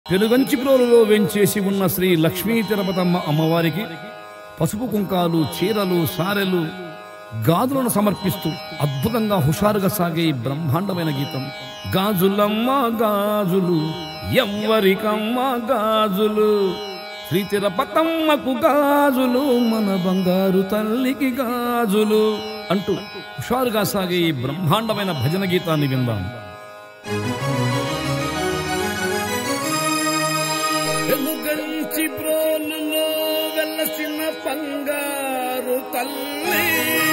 పెనుగంచిప్రోలులో వెంచేసి ఉన్న శ్రీ లక్ష్మీ తిరుపతమ్మ అమ్మవారికి పసుపు కుంకాలు చీరలు సారెలు గాజులను సమర్పిస్తూ అద్భుతంగా హుషారుగా సాగే ఈ బ్రహ్మాండమైన గీతం గాజులమ్మ గాజులు ఎవ్వరికమ్మ గాజులు శ్రీ తిరుపతమ్మకు గాజులు మన బంగారు తల్లికి గాజులు అంటూ హుషారుగా సాగే ఈ బ్రహ్మాండమైన భజన గీతాన్ని విందాం వెలుగంచి బ్రోలులో వెలసిన బంగారు తల్లి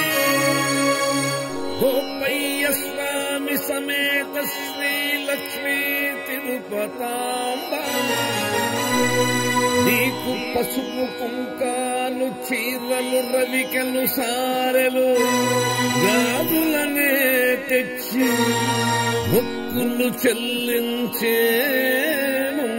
గోపయ్య స్వామి సమేత శ్రీ లక్ష్మీ తిరుపతాంబ నీకు పసుపు కుంకాలు చీరలు రవికలు సారెలు గాజులనే తెచ్చి మొక్కులు చెల్లించేము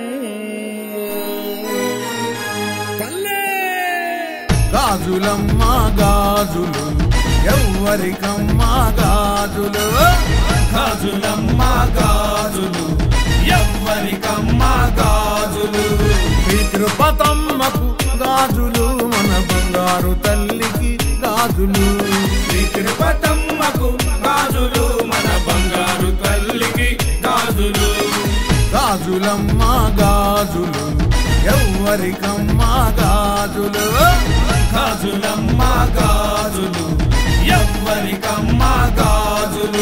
తల్లే గాజులమ్మ గాజులు ఎవ్వరికమ్మ గాజులు గాజులమ్మ గాజులు ఎవ్వరికమ్మ గాజులు తిరుపతమ్మకు గాజులు మన బంగారు తల్లికి గాజులు తిరుపతమ్మకు గాజులు మన బంగారు తల్లికి గాజులు గాజులమ్మ గాజులు ఎవ్వరికమ్మ గాజులు గాజులమ్మ గాజులు ఎవ్వరికమ్మ గాజులు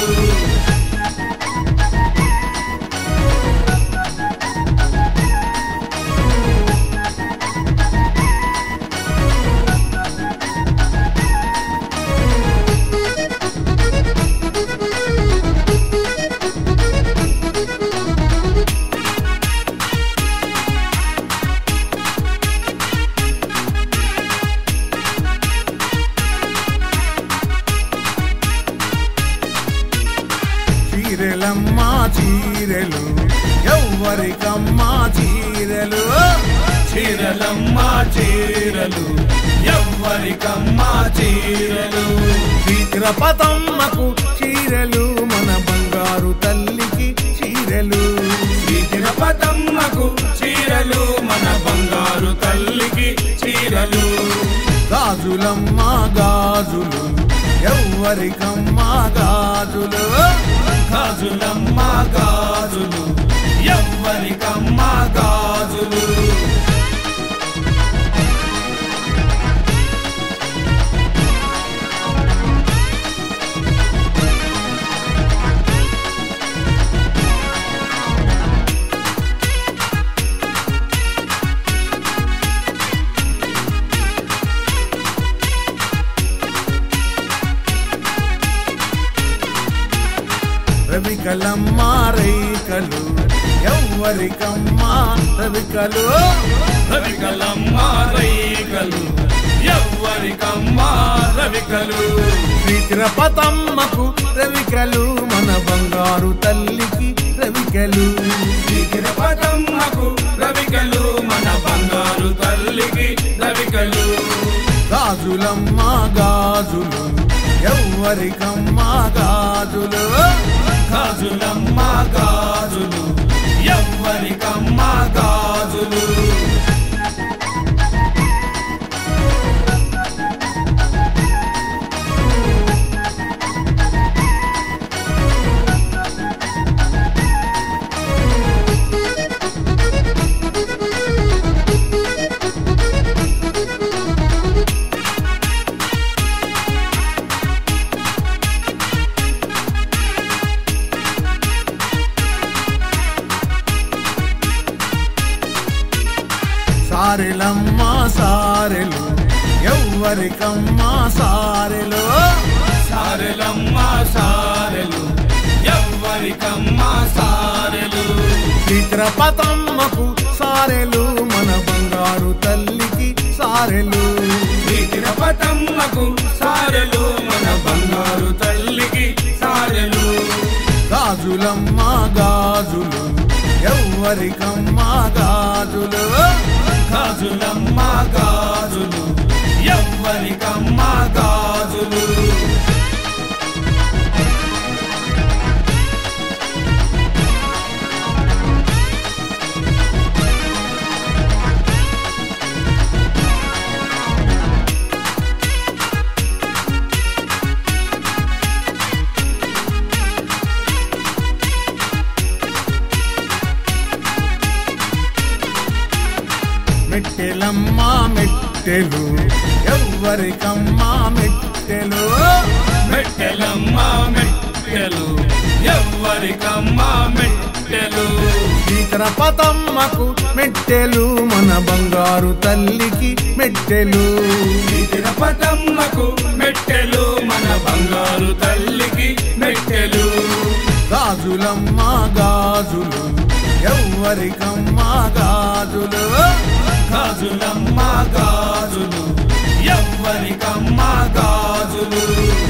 చీరెలమ్మ చీరెలు ఎవ్వరికమ్మ చీరెలు చీరలమ్మ చీరలు ఎవ్వరికమ్మ చీరలు తిరుపతమ్మకు చీరలు మన బంగారు తల్లికి చీరలు తిరుపతమ్మకు చీరలు మన బంగారు తల్లికి చీరలు గాజులమ్మ గాజులు ఎవ్వరికమ్మ గాజులు గాజులమ్మ గాజులు ఎవ్వరికమ్మ గాజులు రవికలమ్మ రైకలు ఎవ్వరికమ్మ రవికలు రవికలమ్మ రైకలు ఎవ్వరికమ్మ రవికలు శ్రీ తిరుపతమ్మకు రవికలు మన బంగారు తల్లికి రవికలు శ్రీ తిరుపతమ్మకు రవికలు మన బంగారు తల్లికి రవికలు గాజులమ్మ గాజులు ఎవ్వరికమ్మ గాజులు గాజులమ్మ గాజులు ఎవ్వరికమ్మ గాజులు సారెలమ్మ సారెలు ఎవ్వరికమ్మ సారెలు సారెలమ్మ సారెలు ఎవ్వరికమ్మ సారెలు చిత్రపతమ్మకు సారెలు మన బంగారు తల్లికి సారెలు చిత్రపతమ్మకు సారెలు మన బంగారు తల్లికి సారెలు గాజులమ్మ గాజులు ఎవ్వరికమ్మ గాజులు గాజులమ్మ గాజులు ఎవ్వరికమ్మ గాజులు మెట్టెలమ్మా మెట్టెలు ఎవ్వరికమ్మా మెట్టెలు మెట్టెలమ్మ మెట్టెలు ఎవ్వరికమ్మ మెట్టెలు ఇతర పతమ్మకు మెట్టెలు మన బంగారు తల్లికి మెట్టెలు తిరుపతమ్మకు మెట్టెలు మన బంగారు తల్లికి మెట్టెలు గాజులమ్మా గాజులు ఎవ్వరికమ్మా గాజులు గాజులమ్మ గాజులు ఎవ్వరికమ్మ గాజులు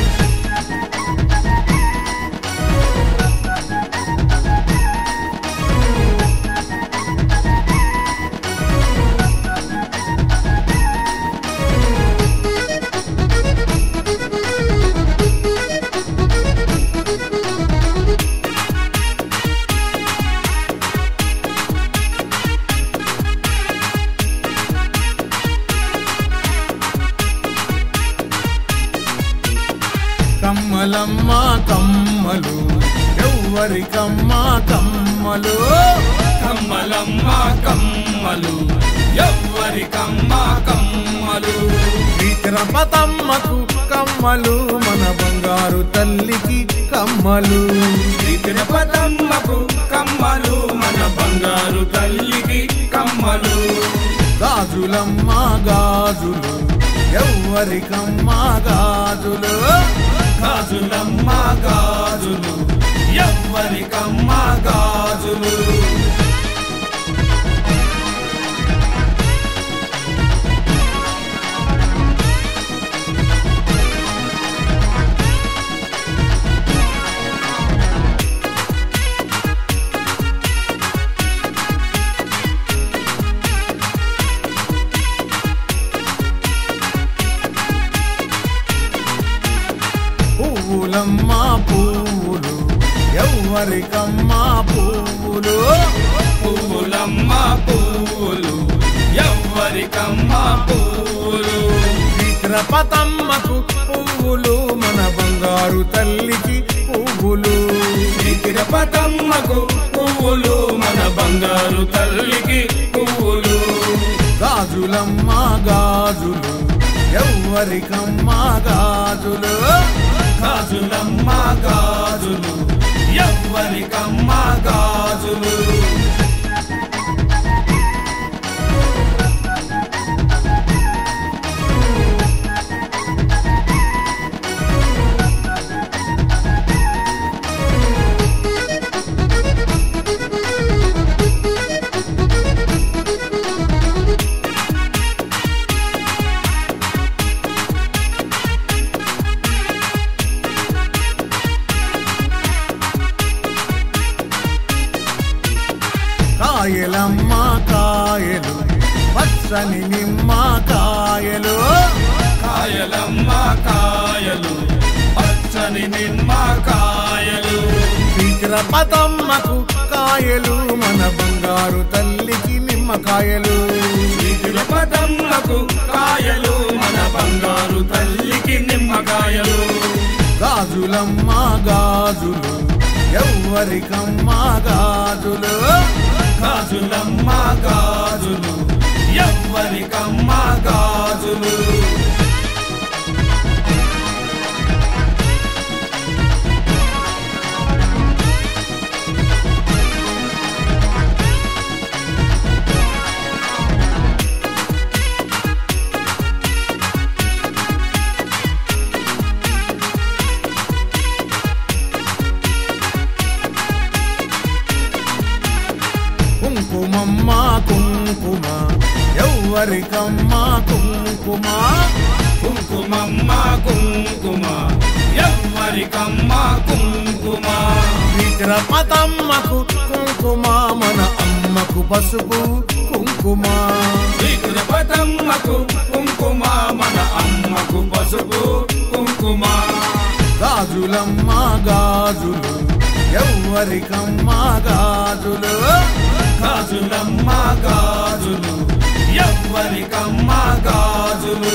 కమ్మలమ్మా కమ్మలు ఎవ్వరికమ్మా కమ్మలు కమ్మలమ్మ కమ్మలు ఎవ్వరికమ్మ కమ్మలు ఇతర పతమ్మకు కమ్మలు మన బంగారు తల్లికి కమ్మలు తిరుపతమ్మకు కమ్మలు మన బంగారు తల్లికి కమ్మలు గాజులమ్మా గాజులు ఎవ్వరికమ్మా గాజులు గాజులమ్మ గాజులు ఎవ్వరికమ్మ గాజులు పువ్వులమ్మా పువ్వులు ఎవ్వరికమ్మా పువ్వులు పువ్వులమ్మ పువ్వులు ఎవ్వరికమ్మ పువ్వులు ఇతర పతమ్మకు పువ్వులు మన బంగారు తల్లికి పువ్వులు తిరుపతమ్మకు పువ్వులు మన బంగారు తల్లికి పువ్వులు గాజులమ్మా గాజులు ఎవ్వరికమ్మా గాజులు గాజులమ్మ గాజులు ఎవ్వరికమ్మ గాజులు కాయలమ్మా కాయలు పచ్చని నిమ్మ కాయలు కాయలమ్మ కాయలు పచ్చని నిమ్మ కాయలు శీఘ్ర పతమ్మకు కాయలు మన బంగారు తల్లికి నిమ్మకాయలు తిరుపతమ్మకు కాయలు మన బంగారు తల్లికి నిమ్మకాయలు గాజులమ్మా గాజులు ఎవ్వరికమ్మా గాజులు గాజులమ్మ గాజులు ఎవ్వరికమ్మ గాజులు కుంకుమమ్మ కుంకుమ ఎవ్వరికమ్మా కుంకుమ కుంకుమమ్మ కుంకుమ ఎవ్వరికమ్మ కుంకుమ శీఘ్ర పతమ్మకు కుంకుమ మన అమ్మకు పసుపు కుంకుమ తిరుపతమ్మకు కుంకుమ మన అమ్మకు పసుపు కుంకుమ గాజులమ్మా గాజులు ఎవ్వరికమ్మా గాజులు గాజులమ్మ గాజులు ఎవ్వరికమ్మ గాజులు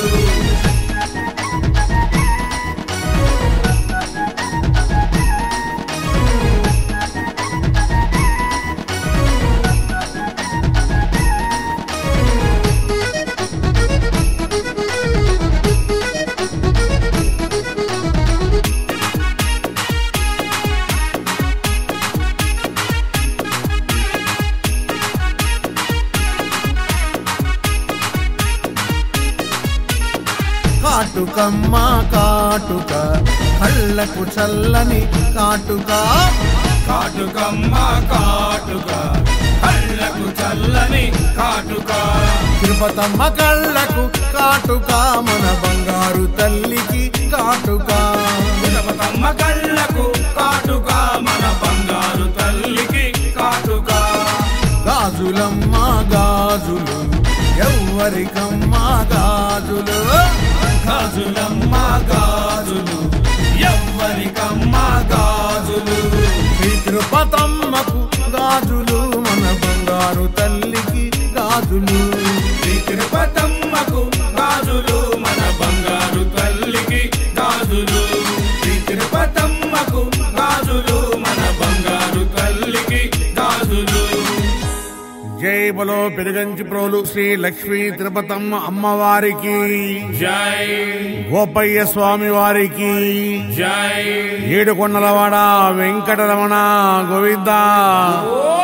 కాటుకమ్మ కాటుక కళ్ళకు చల్లని కాటుక కాటుకమ్మ కాటుక కళ్ళకు చల్లని కాటుక తిరుపతమ్మ కళ్ళకు కాటుక మన బంగారు తల్లికి కాటుక తిరుపతమ్మ కళ్ళకు కాటుక మన బంగారు తల్లికి కాటుక గాజులమ్మ గాజులు ఎవ్వరికమ్మ గాజులు గాజులమ్మ గాజులు ఎవ్వరికమ్మ గాజులు శ్రీ తిరుపతమ్మకు గాజులు మన బంగారు తల్లికి గాజులు శ్రీ తిరుపతమ్మకు గాజులు మన బంగారు తల్లికి గాజులు శ్రీ తిరుపతమ్మకు గాజులు మన బంగారు తల్లికి గాజులు జై బలో పెరుగంచి ప్రోలు శ్రీ లక్ష్మీ తిరుపతమ్మ అమ్మవారికి జై గోపయ్య స్వామి వారికి జై ఏడుకొండలవాడ వెంకటరమణ గోవింద ఓ